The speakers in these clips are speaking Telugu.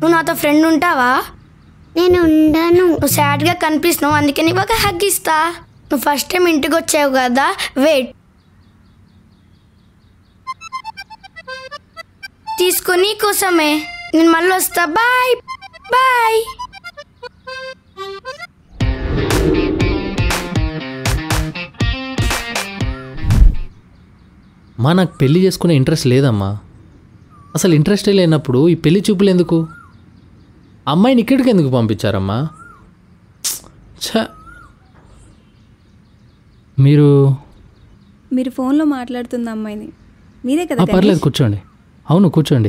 నువ్వు నాతో ఫ్రెండ్ ఉంటావా నేను ఉండను నువ్వు సాడ్గా కనిపిస్తున్నావు అందుకే నీకు ఒక హగ్ ఇస్తా నువ్వు ఫస్ట్ టైం ఇంటికి వచ్చావు కదా వెయిట్ తీసుకొని కోసమే నేను మళ్ళీ వస్తా బాయ్ బాయ్ మా నాకు పెళ్లి చేసుకునే ఇంట్రెస్ట్ లేదమ్మా అసలు ఇంట్రెస్టే లేనప్పుడు ఈ పెళ్లి చూపులు ఎందుకు అమ్మాయిని ఇక్కడికి ఎందుకు పంపించారమ్మా ఛ మీరు మీరు ఫోన్లో మాట్లాడుతున్న అమ్మాయిని మీరే కదా ఆ, పర్లేదు గణేష్? కూర్చోండి అవును కూర్చోండి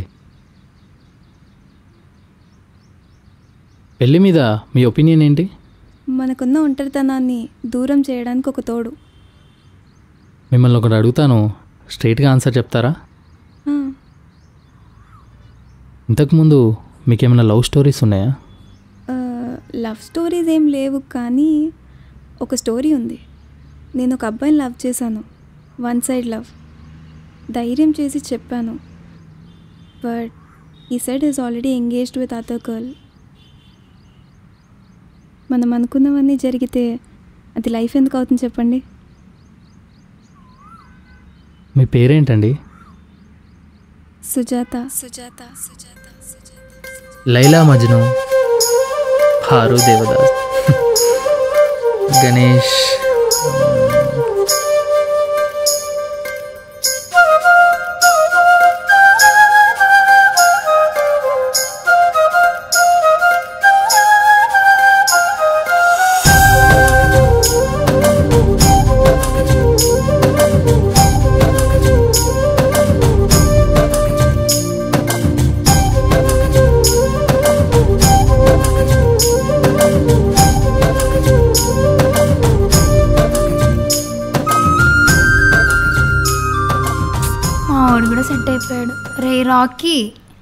పెళ్ళి మీద మీ ఒపీనియన్ ఏంటి మనకున్న ఒంటరితనాన్ని దూరం చేయడానికి ఒక తోడు మిమ్మల్ని ఒకటి అడుగుతాను స్ట్రైట్గా ఆన్సర్ చెప్తారా ఆ, ఇంతకుముందు మీకేమైనా లవ్ స్టోరీస్ ఉన్నాయా ఆ, లవ్ స్టోరీస్ ఏం లేవు కానీ ఒక స్టోరీ ఉంది నేను ఒక అబ్బాయిని లవ్ చేశాను వన్ సైడ్ లవ్ ధైర్యం చేసి చెప్పాను బట్ ఈ side is already engaged with other girl మనం అనుకున్నవన్నీ జరిగితే అది లైఫ్ ఎందుకు అవుతుంది చెప్పండి మీ పేరేంటండి సుజాత సుజాత సుజాత లైలా మజ్ను హారు దేవదాస్ గణేష్ మా వాడు కూడా సెట్ అయిపోయాడు రే రాకీ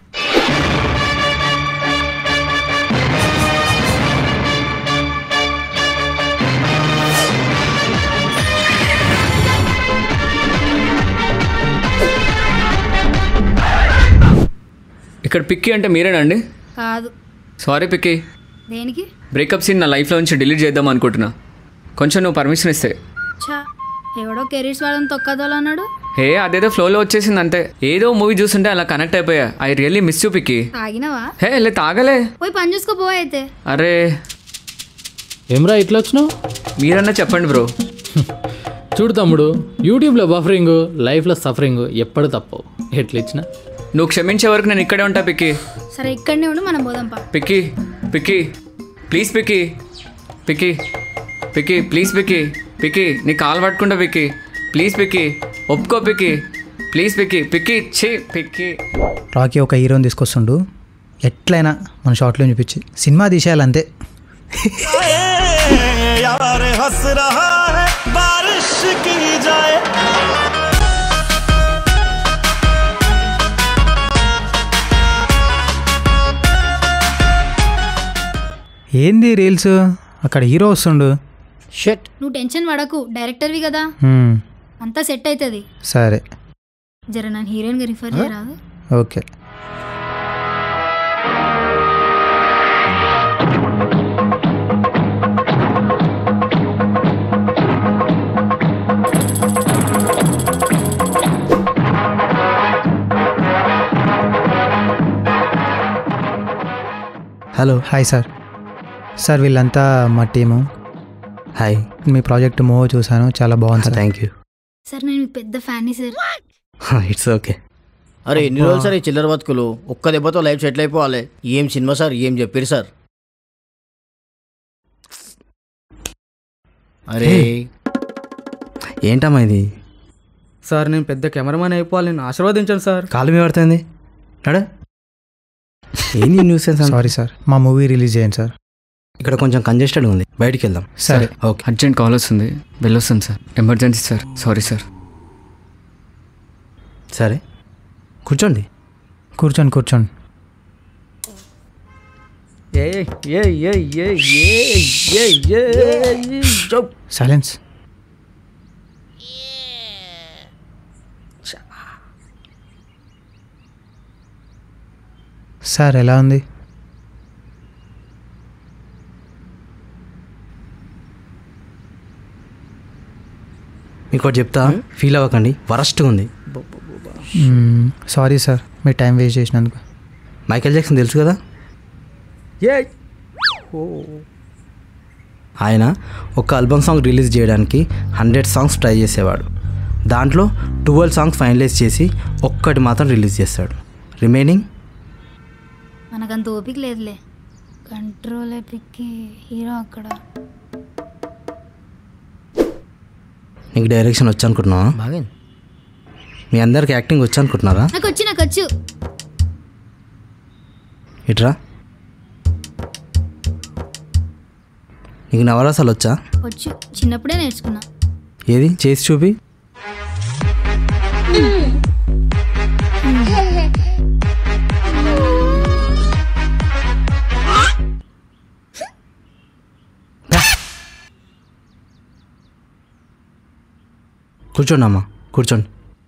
ఇక్కడ పిక్కి అంటే మీరేనండి కాదు సారీ పిక్కి దేనికి బ్రేకప్ సీన్ నా లైఫ్లో నుంచి డిలీట్ చేద్దాం అనుకుంటున్నా కొంచెం నువ్వు పర్మిషన్ ఇస్తే చా ఎవడో కెరీర్స్ వాళ్ళని తొక్కదోలన్నాడు హే అదేదో ఫ్లోలో వచ్చేసింది అంతే ఏదో మూవీ చూస్తుంటే అలా కనెక్ట్ అయిపోయా ఐ రియల్లీ మిస్ యూ పిక్కి తాగినవా హే లే తాగలే పోయి పని చూసుకో పో అయితే అరే ఏమ్రా ఇట్లా వచ్చినావు మీరన్నా చెప్పండి బ్రో చూడు తమ్ముడు యూట్యూబ్లో బఫరింగ్ లైఫ్లో సఫరింగ్ ఎప్పుడు తప్పవు ఎట్లా ఇచ్చినా నువ్వు క్షమించే వరకు నేను ఇక్కడే ఉంటా పిక్కి సరే ఇక్కడనే ఉండి మనం పోదాం పా పిక్కి పిక్కి ప్లీజ్ పిక్కి పిక్కి పిక్కి ప్లీజ్ పిక్కి పిక్కి నీ కాలు పట్టుకుంటా పిక్కి ప్లీజ్ పిక్కి ఒప్పుకో పిక్కి ప్లీజ్ పిక్కి పిక్కి ఛీ పిక్కి రాకీ ఒక హీరోని తీసుకొస్తుండు ఎట్లయినా మన షార్ట్లో చూపించి సినిమా తీసేయాలంతే यार हंस रहा है बारिश की जाए ఏంది రీల్స్ అక్కడ హీరో వస్తుండు షట్ నువ్వు టెన్షన్ పడకు డైరెక్టర్వి కదా హ్మ్, అంతా సెట్ అవుతుంది సరే జర నన్ను హీరోయిన్గా రిఫర్ చేయరాదు okay hello hi sir sir వీళ్ళంతా మా టీము హాయ్ మీ ప్రాజెక్ట్ మూవ్ చూశాను చాలా బాగుంది సార్ థ్యాంక్ యూ సార్ నేను మీకు పెద్ద ఫ్యాన్ని సార్ ఇట్స్ ఓకే అరే ఎన్ని రోజులు సార్ ఈ చిల్లర బతుకులు ఒక్క దెబ్బతో లైఫ్ సెటిల్ అయిపోవాలి ఏం సినిమా సార్ ఏం చెప్పారు సార్ అరే ఏంటమ్మా ఇది సార్ నేను పెద్ద కెమెరామాన్ అయిపోవాలి నేను ఆశీర్వదించండి సార్ కాలు మీద పడుతుంది నడ ఏంది న్యూస్ సారీ సార్ మా మూవీ రిలీజ్ చేయండి సార్ ఇక్కడ కొంచెం కంజెస్టెడ్ ఉంది బయటికి వెళ్దాం సరే ఓకే అర్జెంట్ కాల్ వస్తుంది వెళ్ళొస్తాను sir emergency sir sorry sir సరే కూర్చోండి కూర్చోండి కూర్చోండి ఏ ఏ ఏ ఏ ఏ ఏ ఏ సైలెన్స్ సార్ ఎలా ఉంది మీకు ఒకటి చెప్తా ఫీల్ అవ్వకండి వరస్ట్గా ఉంది సారీ సార్ మీ టైం వేస్ట్ చేసినందుకు మైకేల్ జాక్సన్ తెలుసు కదా ఏ ఆయన ఒక ఆల్బమ్ సాంగ్ రిలీజ్ చేయడానికి హండ్రెడ్ సాంగ్స్ ట్రై చేసేవాడు దాంట్లో ట్వెల్వ్ సాంగ్స్ ఫైనలైజ్ చేసి ఒక్కటి మాత్రం రిలీజ్ చేస్తాడు రిమైనింగ్ మనకంత ఓపిక లేదులే కంట్రోల్ ఎపిక్కి హీరో అక్కడ నీకు డైరెక్షన్ వచ్చి అనుకుంటున్నావా బాగా మీ అందరికి యాక్టింగ్ వచ్చి అనుకుంటున్నారా నాకు వచ్చి నాకు వచ్చు ఇట్రా నీకు నవరసాలు వచ్చా వచ్చు చిన్నప్పుడే నేర్చుకున్నా ఏది చేసి చూపి కూర్చోండి అమ్మా కూర్చోండి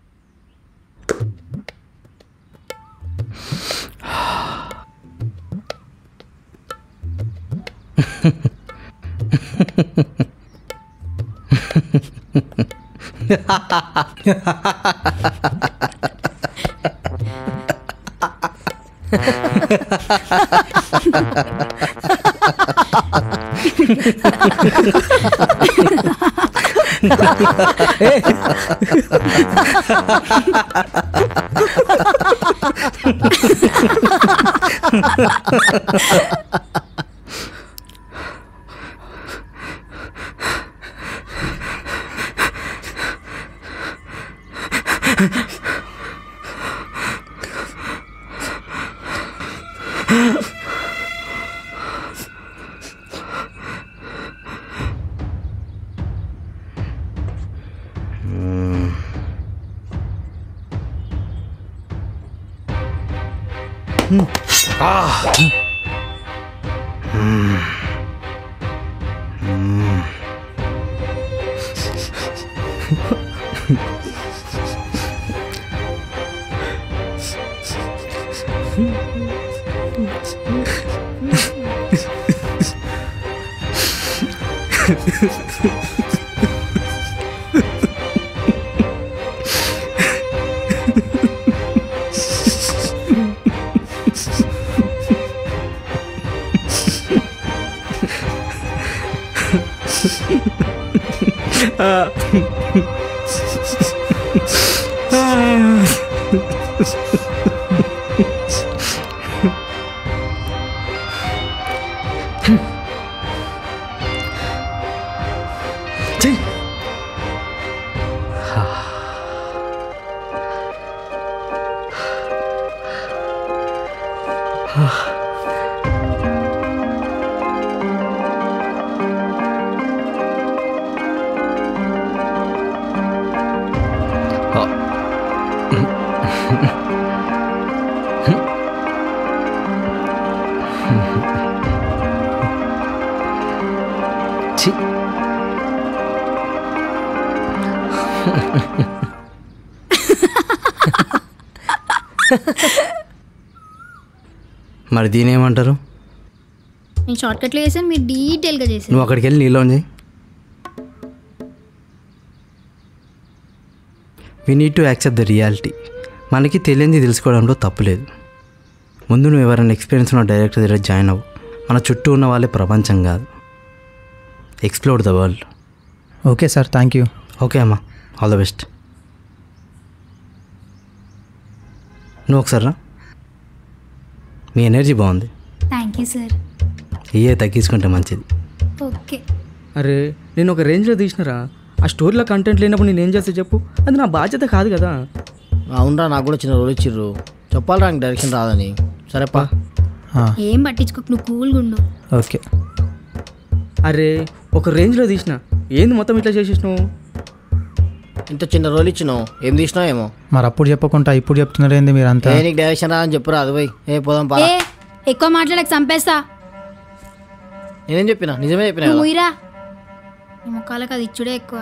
ఛీ మరి దీని ఏమంటారు నేను షార్ట్ కట్లో వేసాను మీరు డీటెయిల్గా చేశాను నువ్వు అక్కడికి వెళ్ళి నీలో చేయి we need to accept the reality మనకి తెలియంది తెలుసుకోవడంలో తప్పులేదు ముందు నువ్వు ఎవరైనా ఎక్స్పీరియన్స్ ఉన్న డైరెక్టర్ దగ్గర జాయిన్ అవ్వు మన చుట్టూ ఉన్న వాళ్ళే ప్రపంచం కాదు explore the world okay sir thank you okay అమ్మా ఆల్ ద బెస్ట్ నువ్వు ఒకసారి రా మీ ఎనర్జీ బాగుంది థ్యాంక్ యూ సార్ ఇయే తగ్గించుకుంటే మంచిది ఓకే అరే నేను ఒక రేంజ్లో తీసినరా ఆ స్టోరీలో కంటెంట్ లేనప్పుడు నేను ఏం చేస్తే చెప్పు అది నా బాధ్యత కాదు కదా అవునరా నాకు కూడా చిన్న రోల్ ఇచ్చిర్రు చెప్పాలరా నీకు డైరెక్షన్ రాదని సరేపా ఏం పట్టించుకోకు నువ్వు కూల్గా ఉండు ఓకే అరే ఒక రేంజ్లో తీసిన ఏంది మొత్తం ఇట్లా చేసేసినావు ఇంత చిన్న రోల్ ఇచ్చినావు ఏం తీసినావు ఏమో మరి అప్పుడు చెప్పకుండా ఇప్పుడు చెప్తున్నారు ఏంది మీరు అంతా ఏ నీకు డైరెక్షన్ రా అని చెప్పురా అది పోయి ఏ పోదాం పా ఏ ఎక్కువ మాట్లాడక చంపేస్తా నేనేం చెప్పినా నిజమే చెప్పినా నువ్వు కదా. ముయిరా నీ ముఖాలకు అది ఇచ్చుడే ఎక్కువ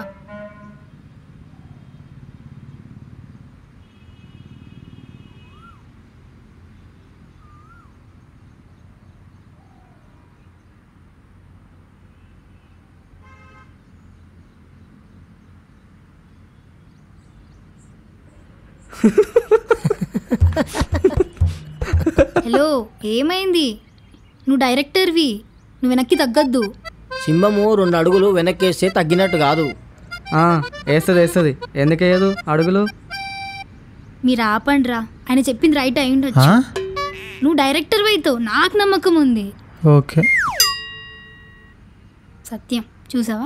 హలో ఏమైంది నువ్వు డైరెక్టర్వి నువ్వు వెనక్కి తగ్గద్దు సింహము రెండు అడుగులు వెనక్కేస్తే తగ్గినట్టు కాదు వేస్తుంది వేస్తుంది ఎందుకు వేయదు అడుగులు మీరు ఆపండిరా ఆయన చెప్పింది రైట్ అయి ఉండొచ్చు నువ్వు డైరెక్టర్ అవుతావు నాకు నమ్మకం ఉంది ఓకే సత్యం చూసావా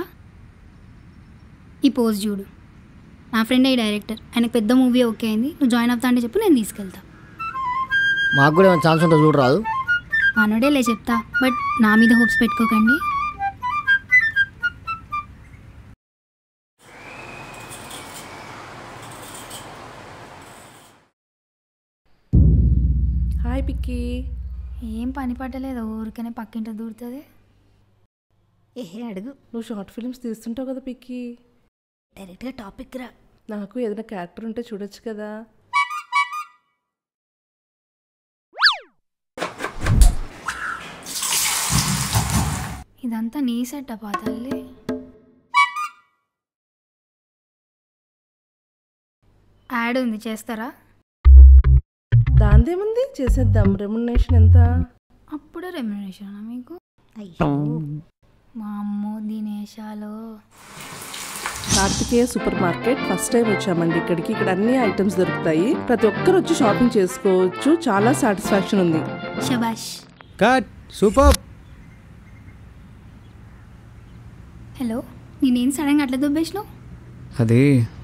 ఈ పోజ్ చూడు నా ఫ్రెండ్ అయ్యి డైరెక్టర్ ఆయనకు పెద్ద మూవీ ఓకే అయింది నువ్వు జాయిన్ అవుతా అంటే చెప్పు నేను తీసుకెళ్తా మాకు కూడా ఏమైనా ఛాన్స్ ఉంటుందో చూడరాదు మనోడేలే చెప్తా బట్ నా మీద హోప్స్ పెట్టుకోకండి హాయ్ పిక్కి ఏం పని పట్టలేదు ఊరికనే పక్కింట దూరుతుంది ఏ అడుగు నువ్వు షార్ట్ ఫిల్మ్స్ తీస్తుంటావు కదా పిక్కి డైరెక్ట్గా టాపిక్ రా నాకు ఏదైనా క్యారెక్టర్ ఉంటే చూడొచ్చు కదా ఇదంతా నీ సెటప్ ఆ తల్లి యాడ్ ఉంది చేస్తారా దాందేముంది చేసేద్దాం రెమ్యునేషన్ ఎంత అప్పుడే రెమ్యునేషన్ మీకు మా అమ్మో దినేశాలు Kartikeya super market first time వచ్చామండి ఇక్కడికి ఇక్కడ అన్ని ఐటమ్స్ దొరుకుతాయి ప్రతి ఒక్కరు వచ్చి షాపింగ్ చేసుకోవచ్చు చాలా సాటిస్ఫాక్షన్ ఉంది శబాష్ కట్ సూపర్ హలో నేనేం సడన్గా అట్లా దుబ్బేసినావు అది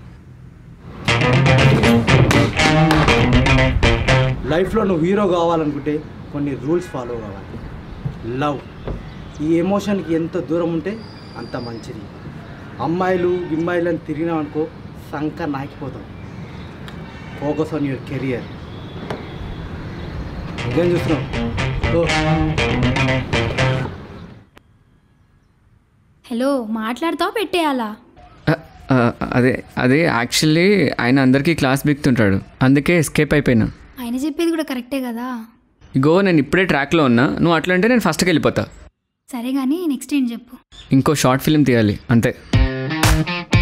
లైఫ్లో నువ్వు హీరో కావాలనుకుంటే కొన్ని రూల్స్ ఫాలో కావాలి లవ్ ఈ ఎమోషన్కి ఎంత దూరం ఉంటే అంత మంచిది అమ్మాయిలు గిమ్మాయిలు అని తిరిగినావు అనుకో సంక నాకిపోతాం ఫోకస్ ఆన్ యువర్ కెరియర్ ఇంకేం చూస్తున్నావు ఓ. హలో మాట్లాడతావా పెట్టేయాలా ఆ, అదే అదే యాక్చువల్లీ ఆయన అందరికీ క్లాస్ బిక్తుంటాడు అందుకే ఎస్కేప్ అయిపోయినా ఆయన చెప్పేది కూడా కరెక్టే కదా ఇగో నేను ఇప్పుడే ట్రాక్లో ఉన్నా నువ్వు అట్లా అంటే నేను ఫస్ట్కి వెళ్ళిపోతా సరే కానీ నెక్స్ట్ ఏం చెప్పు ఇంకో షార్ట్ ఫిల్మ్ తీయాలి అంతే